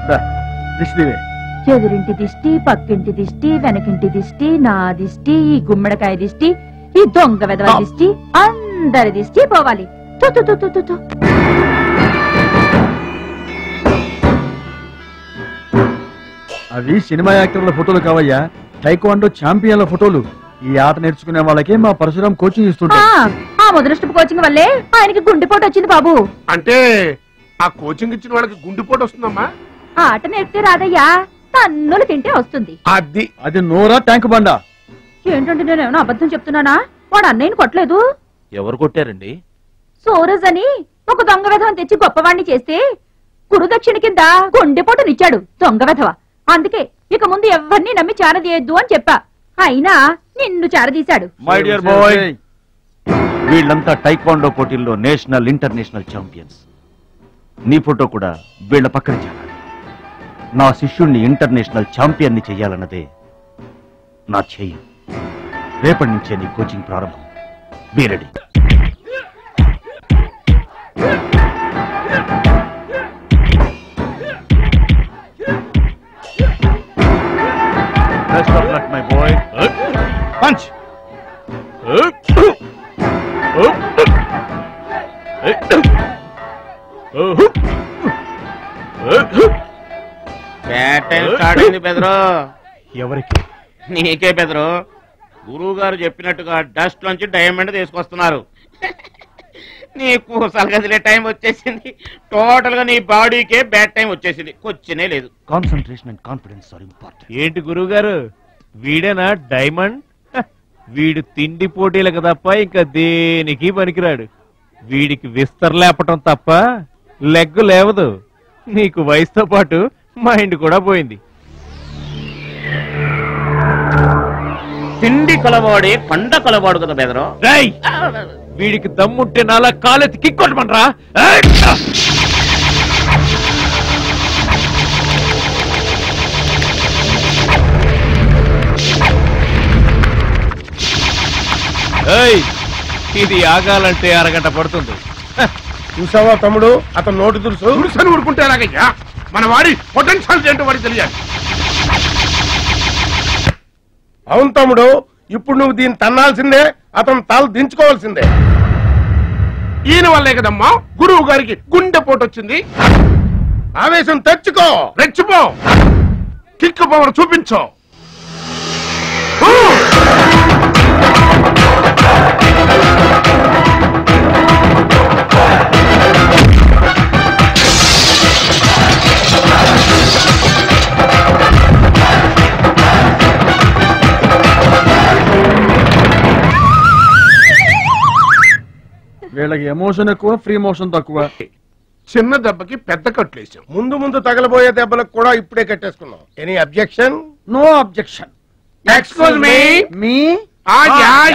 దా, దిష్టి తీవే. ఎదురింటి దిష్టి పక్కింటి దిష్టి వెనకింటి దిష్టి నా దిష్టి ఈ గుమ్మడికాయ దిష్టి ఈ దొంగ వెధవ ఆ. దిష్టి అందరి దిష్టి పోవాలి తు, తు, తు, తు, తు, తు. అవి సినిమా యాక్టర్ల ఫోటోలు కావయ్యా టైక్వాండో ఛాంపియన్ల ఫోటోలు ఈ ఆట నేర్చుకునే వాళ్ళకే మా పరశురాం కోచింగ్ ఆ, ఇస్తుంటాం ఆ ముదృష్టపు కోచింగ్ వల్లే ఆయనకి గుండెపోటు వచ్చింది బాబు అంటే ఆ కోచింగ్ ఇచ్చిన వాళ్ళకి గుండెపోటు వస్తుందమ్మా ఆ ఆట నేర్పితే రాదయ్యా తన్నులు తింటే వస్తుంది అది అది నోరా ట్యాంక్ బండా ఏంటంటే నేను ఏమైనా అబద్ధం చెప్తున్నానా వాడు అన్నయ్యని కొట్టలేదు ఎవరు కొట్టారండి సూరజ్ అని ఒక దొంగ వెధవని తెచ్చి గొప్పవాణ్ణి చేస్తే కురుదక్షిణ కింద గుండెపోటునిచ్చాడు దొంగ వెధవ అందుకే ఇక ముందు ఎవరిని నమ్మి చారదీయద్దు అని చెప్పా అయినా నిన్ను చారదీశాడు మై డియర్ బాయ్ వీళ్ళంతా టైక్వాండో పోటీల్లో నేషనల్ ఇంటర్నేషనల్ ఛాంపియన్స్ నీ ఫోటో కూడా వీళ్ళ పక్కన చేరాలి నా శిష్యుణ్ణి ఇంటర్నేషనల్ ఛాంపియన్ని చెయ్యాలన్నదే నా ధ్యేయం రేపటి నుంచే నీ కోచింగ్ ప్రారంభం be ready best of luck my boy punch bad time start అయింది బెదరు ఎవరికి నీకే బెదరు గురువు గారు చెప్పినట్టుగా డస్ట్ నుంచి డైమండ్ తీసుకొస్తున్నారు నీ కూసాలు కదిలే టైం వచ్చేసింది టోటల్ గా నీ బాడీకే బ్యాడ్ టైం వచ్చేసింది కొచ్చినే లేదు concentration and confidence are important ఏంటి గురువు గారు వీడేనా డైమండ్ హ, వీడు తిండి పోటీలకు తప్ప ఇంకా దేనికి పనికిరాడు వీడికి విస్తర్ లేపటం తప్ప లెగ్గు లేవదు నీకు వయసుతో పాటు మైండ్ కూడా పోయింది తిండి కొలవాడే కండ కొలవాడు కదా బెదరు రేయ్! వీడికి దమ్ముంటే నాలా కాలెత్తి కిక్కొట్టమనరా ఏయ్! ఇది ఆగాలంటే అరగంట పడుతుంది హ, చూసావా తమ్ముడు అతను నోటి దురుసు దురుసని ఊరుకుంటే ఎలాగయ్యా మన వాడి పొటెన్షియల్ ఏంటో వాడికి తెలియాలి అవును తమ్ముడు ఇప్పుడు నువ్వు దీన్ని తన్నాల్సిందే అతను తల దించుకోవాల్సిందే ఈయన వల్లే కదమ్మా గురువు గారికి గుండె పోటు వచ్చింది ఆవేశం తెచ్చుకో రెచ్చిపో కిక్కు పవర్ చూపించో వీళ్ళకి ఎమోషన్ ఎక్కువ ఫ్రీ మోషన్ తక్కువ చిన్న దెబ్బకి పెద్ద కట్లేసాం ముందు ముందు తగలబోయే దెబ్బలకు కూడా ఇప్పుడే కట్టేసుకున్నాం any objection no objection excuse me మీ ఆ యా